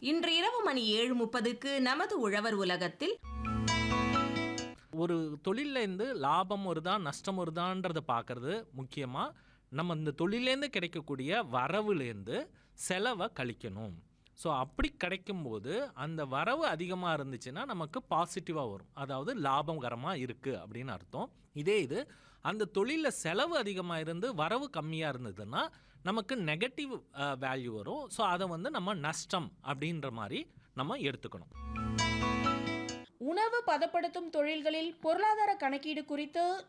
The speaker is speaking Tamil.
இன்று இரவு மணி ஏழு முப்பதுக்கு நமது உழவர் உலகத்தில் ஒரு தொழில்லேருந்து லாபம் வருதா நஷ்டம் வருதான்றதை பார்க்கறது முக்கியமாக நம்ம இந்த தொழிலேருந்து கிடைக்கக்கூடிய வரவுலேருந்து செலவை கழிக்கணும் ஸோ அப்படி கிடைக்கும்போது அந்த வரவு அதிகமாக இருந்துச்சுன்னா நமக்கு பாசிட்டிவாக வரும் அதாவது லாபகரமாக இருக்குது அப்படின்னு அர்த்தம் இதே இது அந்த தொழிலில் செலவு அதிகமாக இருந்து வரவு கம்மியாக இருந்ததுன்னா நமக்கு நெகட்டிவ் வேல்யூ வரும் ஸோ அதை வந்து நம்ம நஷ்டம் அப்படின்ற மாதிரி நம்ம எடுத்துக்கணும் உணவு பதப்படுத்தும் தொழில்களில் பொருளாதார கணக்கீடு குறித்து